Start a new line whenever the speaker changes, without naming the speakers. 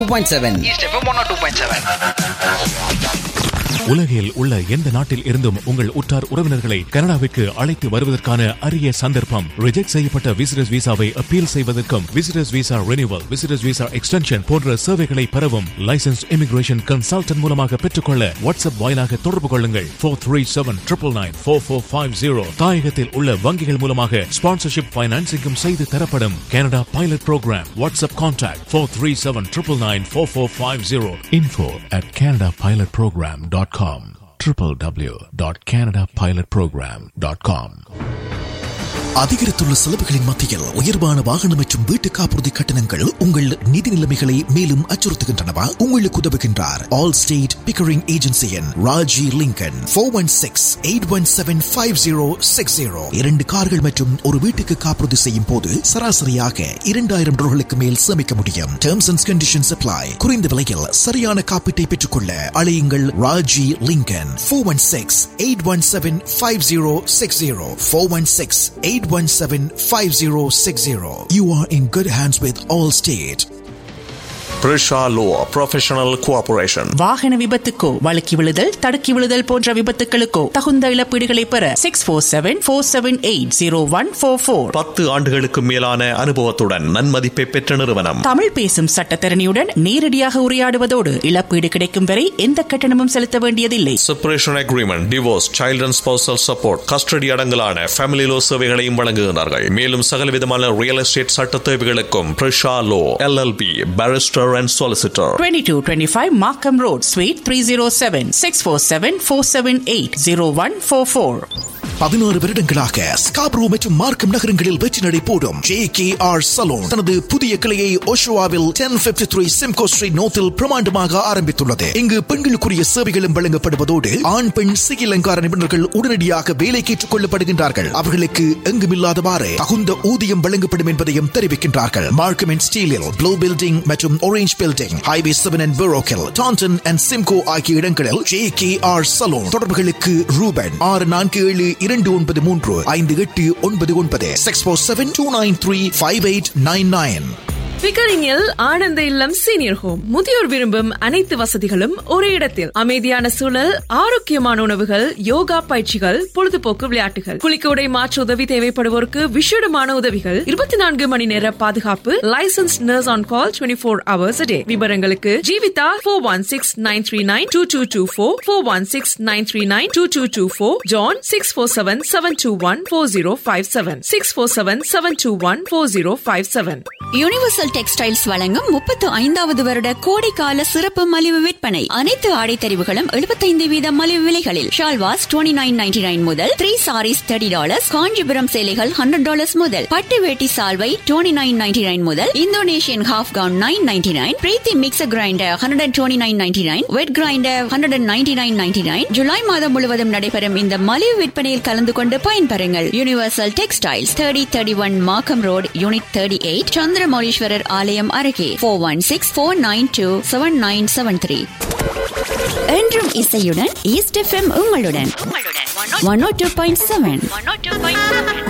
Point seven
East FM one two point seven
உலகில் உள்ள எந்த நாட்டில் இருந்தும் உங்கள் உற்றார் உறவினர்களை கனடாவிற்கு அழைத்து வருவதற்கான அரிய சந்தர்ப்பம் ரிஜெக்ட் செய்யப்பட்ட விசிட்டர்ஸ் விசாவை அப்பீல் செய்வதற்கும் visitors visa renewal visitors visa extension போன்ற சேவைகளை பெறவும் லைசன்ஸ் இமிகிரேஷன் கன்சல்டன்ட் மூலமாக பெற்றுக்கொள்ள வாட்ஸ்அப் வாயிலாக தொடர்பு கொள்ளுங்கள் four three seven triple nine four four five zero தாயகத்தில் உள்ள வங்கிகள் மூலமாக ஸ்பான்சர்ஷிப் பைனான்சிங்கும் செய்து தரப்படும் Canada pilot program WhatsApp contact four three seven triple nine four four five zero info at Canada pilot program dot com www.canadapilotprogram.com
அதிகரித்துள்ள செலவுகளின் மத்தியில் உயர்வான வாகனம் மற்றும் வீட்டு காப்புறுதி கட்டணங்கள் உங்கள் நிதி நிலைமைகளை மேலும் அச்சுறுத்துகின்றனவா உங்களுக்கு உதவுகின்றார் ஆல் ஸ்டேட் பிக்கரிங் ஏஜென்சியின் Raji Lincoln four one six eight one seven five zero six zero இரண்டு கார்கள் மற்றும் ஒரு வீட்டுக்கு காப்புறுதி செய்யும் போது சராசரியாக இரண்டாயிரம் டாலர்களுக்கு மேல் சேமிக்க முடியும் டேர்ம்ஸ் அண்ட் கண்டிஷன்ஸ் அப்ளை குறைந்த விலையில் சரியான காப்பீட்டை பெற்றுக்கொள்ள அழையுங்கள் Raji Lincoln four one six eight one seven five zero six zero four one six 817-5060. You are in good hands with Allstate.
Prisha Law Professional Cooperation.
வாகன விபத்துக்கோ வழுக்கி விழுதல் தடுக்கி விழுதல் போன்ற விபத்துகளுக்கோ தகுந்த இழப்பீடுகளை பெற six four seven four seven eight zero one four four
பத்து ஆண்டுகளுக்கு மேலான அனுபவத்துடன் நன்மதிப்பை பெற்ற நிறுவனம்
தமிழ் பேசும் சட்டத்தரணியுடன் நேரடியாக உரையாடுவதோடு இழப்பீடு கிடைக்கும் வரை எந்த கட்டணமும் செலுத்த வேண்டியதில்லை
separation agreement divorce child and spousal support custody அடங்கலான ஃபேமிலி லோ சேவைகளையும் வழங்குகிறார்கள் மேலும் சகலவிதமான ரியல் எஸ்டேட் சட்ட தேவைகளுக்கும் Prisha law LLP barrister and solicitor
twenty two twenty five Markham road suite three zero seven six four seven four seven eight zero one four four
பதினாறு வருடங்களாக Scarborough மற்றும் மார்க்கம் நகரங்களில் வெற்றி நடை போடும் ஜே கே ஆர் சலூன் தனது புதிய கிளையை ஓஷோவாவில் ten fifty three Simcoe street நோத்தில் பிரமாண்டமாக ஆரம்பித்துள்ளது இங்கு பெண்களுக்குரிய சேவைகளும் வழங்கப்படுவதோடு ஆண் பெண் சிகை அலங்கார நிபுணர்கள் உடனடியாக வேலைக்கு ஏற்றுக் கொள்ளப்படுகின்றார்கள் அவர்களுக்கு எங்குமில்லாதவாறு தகுந்த ஊதியம் வழங்கப்படும் என்பதையும் தெரிவிக்கின்றார்கள் மார்க்கம் அண்ட் ஸ்டீலில் ப்ளூ பில்டிங் மற்றும் orange building highway seven and பெரோக்கில் டான்டன் அண்ட் சிம்கோ ஆகிய இடங்களில் ஜே கே ஆர் சலூன் தொடர்புகளுக்கு ரூபன் ஆறு நான்கு ஏழு இரண்டு ஒன்பது மூன்று ஐந்து எட்டு ஒன்பது ஒன்பது six four seven two nine three five eight nine nine
பிகரிங்கில் ஆனந்த இல்லம் சீனியர் ஹோம் முதியோர் விரும்பும் அனைத்து வசதிகளும் ஒரே இடத்தில் அமைதியான சூழல் ஆரோக்கியமான உணவுகள் யோகா பயிற்சிகள் பொழுதுபோக்கு விளையாட்டுகள் குளிக்க உடை மாற்று உதவி தேவைப்படுவோருக்கு விஷேடமான உதவிகள் இருபத்தி நான்கு மணி நேர பாதுகாப்பு licence nurse on call twenty four hours day விவரங்களுக்கு Jeevitha four one six nine three nine two two two four four one six nine three nine two two two four John six four seven seven two one four zero five seven six four seven seven two one four zero five seven
universal textiles வழங்கும் முப்பத்து ஐந்தாவது வருட கோடைக்கால சிறப்பு மலிவு விற்பனை அனைத்து ஆடை தெரிவுகளும் எழுபத்தைந்து வீத மலிவு விலைகளில் shalwars twenty nine ninety nine முதல் three saris thirty dollars Kanchipuram சேலைகள் ஹண்ட்ரட் டாலர்ஸ் முதல் பட்டு வேட்டி சால்வை டுவெண்ட்டி நைன் நைன்டி நைன் முதல் Indonesian half gown nine ninety nine Preethi mixer grinder hundred and twenty nine ninety nine wet grinder hundred and ninety nine ninety nine ஜூலை மாதம் முழுவதும் நடைபெறும் இந்த மலிவு விற்பனையில் கலந்து கொண்டு பயன்பெறுங்கள் universal textiles thirty thirty one Markham road unit thirty eight Chandramouleeswarar ஆலயம் அருகே four one six four nine two seven nine seven three என்றும் இசையுடன் ஈஸ்ட் எஃப்எம் உங்களுடன் one O two point seven